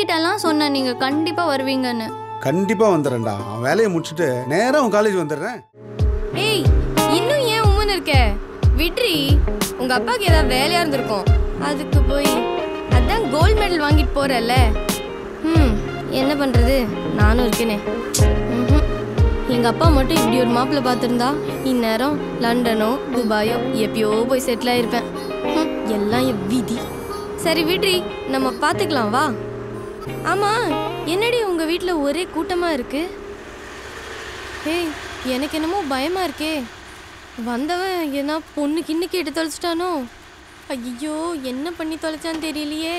கிட்டலாம் சொன்னேன் நீங்க கண்டிப்பா வருவீங்கன்னு கண்டிப்பா வந்துடுறேன்டா அவன் வேலையை முடிச்சுட்டு நேரா உன் காலேஜ் வந்துடுறேன் ஏய் இன்னும் ஏன் உம்முன்னு இருக்க விட்ரி உங்க அப்பாவுக்கு ஏதாவது வேலையா இருந்திருக்கும் அதுக்கு போய் அதான் கோல்ட் மெடல் வாங்கிட்டு போறல்ல ம் என்ன பண்றது நானும் இருக்கேனே ம்ஹும். எங்க அப்பா மட்டும் இப்படி ஒரு மாப்பிள்ளை பார்த்துருந்தா இந்நேரம் லண்டனோ துபாயோ எப்பயோ போய் செட்டில் ஆயிருப்பேன் ம், எல்லாம் என் விதி சரி விட்ரி நம்ம பார்த்துக்கலாம் வா ஆமா என்னடி உங்க வீட்டில் ஒரே கூட்டமா இருக்கு ஏய் எனக்கு என்னமோ பயமா இருக்கே வந்தவன் என்ன பொண்ணு கிண்ணு கேட்டு தொலைச்சிட்டானோ ஐயோ என்ன பண்ணி தொலைச்சான்னு தெரியலையே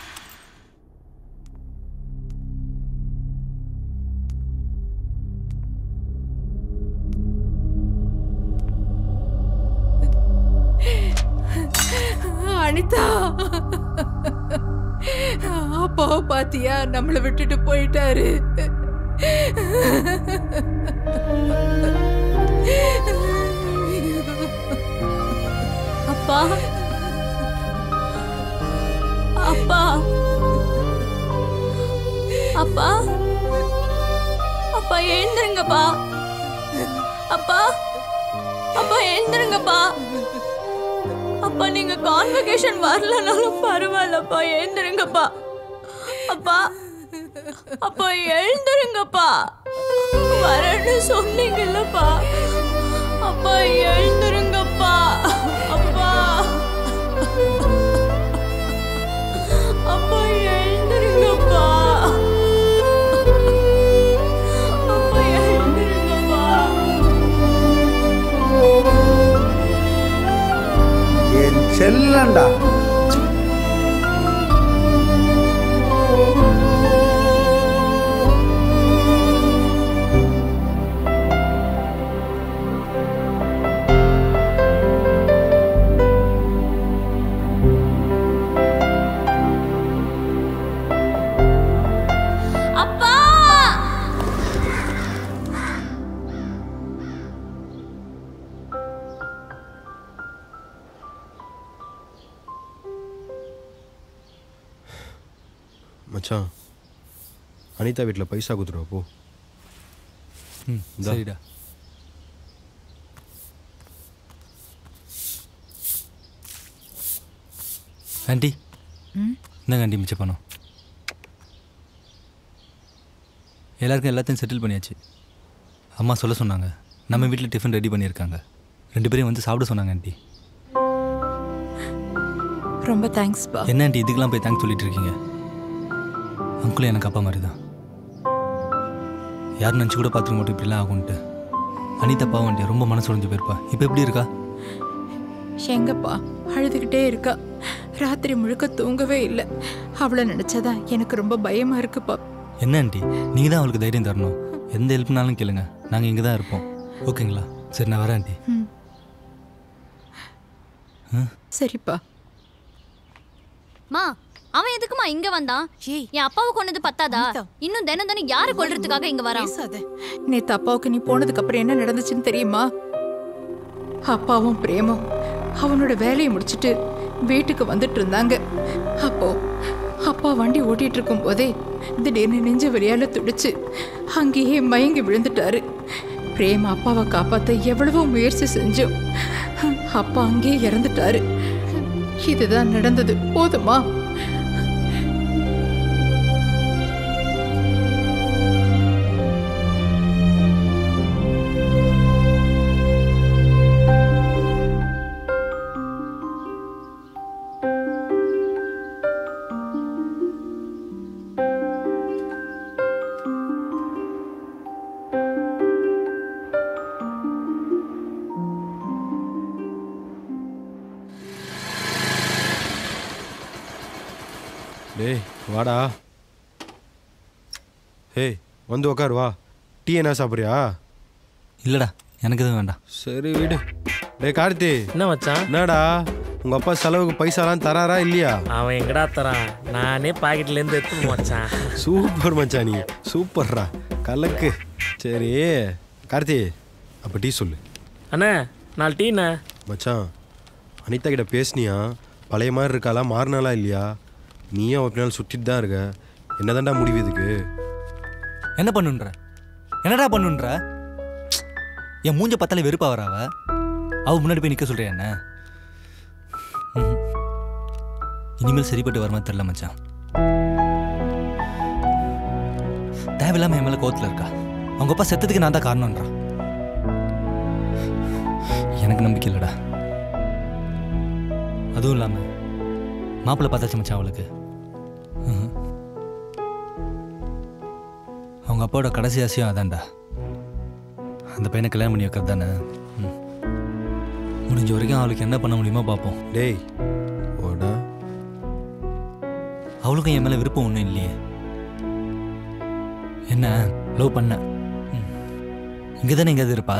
அனிதா அப்பாவை பாத்தியா நம்மளை விட்டுட்டு போயிட்டாரு அப்பா அப்பா அப்பா அப்பா எழுந்துருங்கப்பா அப்பா அப்பா எழுந்துருங்கப்பா அப்பா நீங்க கான்வெகேஷன் வரலனாலும் பரவாயில்லப்பா எழுந்துருங்கப்பா அப்பா அப்பா எழுந்துருங்கப்பா வரேன்னு சொன்னீங்கல்லப்பா அப்பா எழுந்துருங்கப்பா அப்பா அப்பா எழுந்துருங்கப்பா அப்பா எழுந்துருங்கப்பா என் செல்லண்டா அப்பா மச்சான் அனிதா வீட்டில் பைசா கொடுத்துருவா போ ம் இந்தா. சரிடா ஆண்டி இந்தாங்க ஆண்டி மிச்ச பணம் எல்லாருக்கும் எல்லாத்தையும் செட்டில் பண்ணியாச்சு அம்மா சொல்ல சொன்னாங்க நம்ம வீட்டில் டிஃபன் ரெடி பண்ணியிருக்காங்க ரெண்டு பேரையும் வந்து சாப்பிட சொன்னாங்க ஆண்டி ரொம்ப தேங்க்ஸ் பா என்ன ஆண்டி இதுக்கெல்லாம் போய் தேங்க்ஸ் சொல்லிட்டு இருக்கீங்க அங்குளும் எனக்கு அப்பா மாதிரி தான் யார் நினச்சி கூட பார்த்துக்க மாட்டோம் இப்படிலாம் ஆகும்ன்ட்டு அனிதா பாவம் ஆண்டி ரொம்ப மனசு உடைஞ்சு போயிருப்பா இப்போ எப்படி இருக்கா எங்கப்பா அழுதுகிட்டே இருக்கா ராத்திரி முழுக்க தூங்கவே இல்லை அவளை நினைச்சாதான் எனக்கு ரொம்ப பயமா இருக்குப்பா என்ன ஆண்டி நீங்கள் தான் அவளுக்கு தைரியம் தரணும் எந்த ஹெல்ப்னாலும் கேளுங்க நாங்கள் இங்கே தான் இருப்போம் ஓகேங்களா சரி நான் வரேன் ஆண்டி ம். சரிப்பா மா அவன் எதுக்குமா இங்க வந்தான் என் அப்பாவை கொண்டது பத்தாதா இன்னும் தினம் தினம் யாரை கொல்றதுக்காக இங்க வரான் நேத்து அப்பாவுக்கு நீ போனதுக்கு அப்புறம் என்ன நடந்துச்சுன்னு தெரியுமா அப்பாவும் பிரேமும் அவனோட வேலையை முடிச்சிட்டு வீட்டுக்கு வந்துட்டு இருந்தாங்க அப்போ அப்பா வண்டி ஓட்டிட்டு இருக்கும் போதே திடீர்னு நெஞ்சு வலியால துடிச்சு அங்கேயே மயங்கி விழுந்துட்டாரு பிரேம் அப்பாவை காப்பாத்த எவ்வளவோ முயற்சி செஞ்சோம் அப்பா அங்கேயே இறந்துட்டாரு இதுதான் நடந்தது போதுமா டேய் வாடா ஏய் வந்து உக்கார் வா டீ என்ன சாப்பிட்றியா இல்லைடா எனக்கு எதுவும் வேண்டாம் சரி விடு டேய் கார்த்தி என்ன மச்சான் என்னடா உங்க அப்பா செலவுக்கு பைசாலாம் தராரா இல்லையா அவன் எங்கடா தரான் நானே பாக்கெட்ல இருந்து எடுத்து மச்சான் சூப்பர் மச்சான் நீ சூப்பர்ரா கலக்கு சரி கார்த்தி அப்போ டீ சொல்லு அண்ணே நாலு டீண்ணே மச்சான் அனிதா கிட்ட பேசுனியா பழைய மாதிரி இருக்காளா மாறினாலா இல்லையா நீயும் ஒரு நாள் சுற்றிட்டு தான் இருக்க என்னதான்டா முடிவு இதுக்கு என்ன பண்ணுன்ற என்னடா பண்ணுன்ற என் மூஞ்ச பார்த்தாலே வெறுப்பா வராவ அவ முன்னாடி போய் நிக்க சொல்றியா என்ன ம்ஹும். இனிமேல் சரிப்பட்டு வருமா தெரியல மச்சான் தேவையில்லாம என் மேல கோவத்துல இருக்கா அவங்க அப்பா செத்ததுக்கு நான் தான் காரணம்ன்றான் எனக்கு நம்பிக்கை இல்லடா அதுவும் இல்லாம மாப்பிள்ளை பார்த்தாச்சு மச்சான் அவளுக்கு ம்ஹும். அவங்க அப்பாவோட கடைசி ஆசையும் அதான்டா அந்த பையனை கல்யாணம் பண்ணி வைக்கிறது தானே ம். முடிஞ்ச வரைக்கும் அவளுக்கு என்ன பண்ண முடியுமோ பார்ப்போம் டேய் ஓடா அவளுக்கும் என் மேலே விருப்பம் ஒன்றும் இல்லையே என்ன லவ் பண்ண இங்கே தானே எங்கேயாவது இருப்பா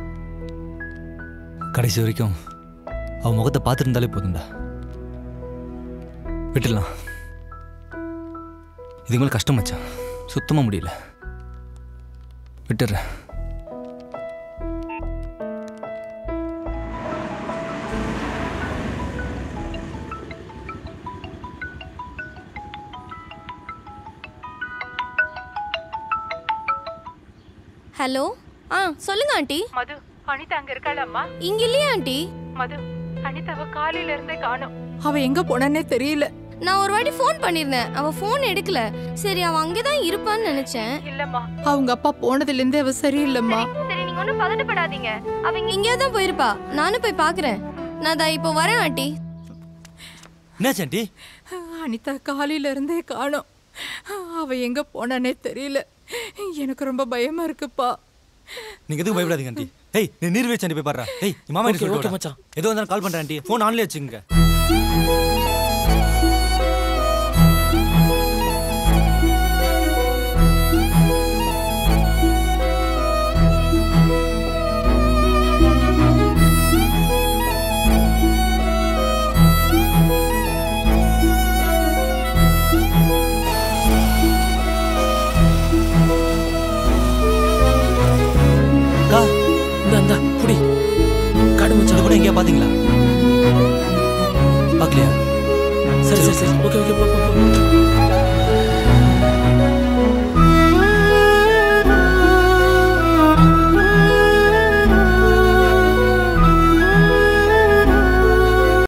கடைசி வரைக்கும் அவ முகத்தை பார்த்துருந்தாலே போதும்டா விட்டுடலாம் இதுக்கு மேலே கஷ்டம் மச்சான் சுத்தமாக முடியல விட்டுடுறேன் ஹலோ ஆ சொல்லுங்க ஆண்டி மது அனிதா அங்க இருக்காளம்மா இங்க இல்லையா ஆண்டி மது அனிதாவை காலையில இருந்தே காணோம் அவ எங்க போனானே தெரியல நான் ஒரு வாட்டி ஃபோன் பண்ணிருந்தேன் அவ ஃபோன் எடுக்கல சரி அவ அங்கதான் இருப்பான்னு நினைச்சேன் இல்லம்மா அவங்க அப்பா போனதுல இருந்தே அவ சரியில்லைம்மா சரி நீங்க ஒன்றும் பதட்டப்படாதீங்க அவ இங்க எங்கேயாவது தான் போயிருப்பா நானும் போய் பாக்குறேன் நான் தான் இப்போ வரேன் ஆண்டி என்னாச்சு ஆண்டி அனிதா காலையில இருந்தே காணோம் அவ எங்க போனானே தெரியல எனக்கு ரொம்ப பயமா இருக்குப்பா நீங்க எதுவும் பயப்படாதீங்க ஆண்டி ஏய் நீ நீர் வச்சு ஆண்டி போய் பாடுறா ஏய் நீ மாமா Okay, கிட்ட okay, சொல்லிட்டு மச்சான். மச்சான் ஏதோ வந்தாலும் கால் பண்றேன் ஆண்டி ஃபோன் ஆன்லயே வச்சுங்க அக்கா இந்த இந்த புடி காடு இது மச்சான் கூட எங்கேயா பாத்தீங்களா பார்க்கலையா சரி சரி சரி ஓகே ஓகே போ போ, போ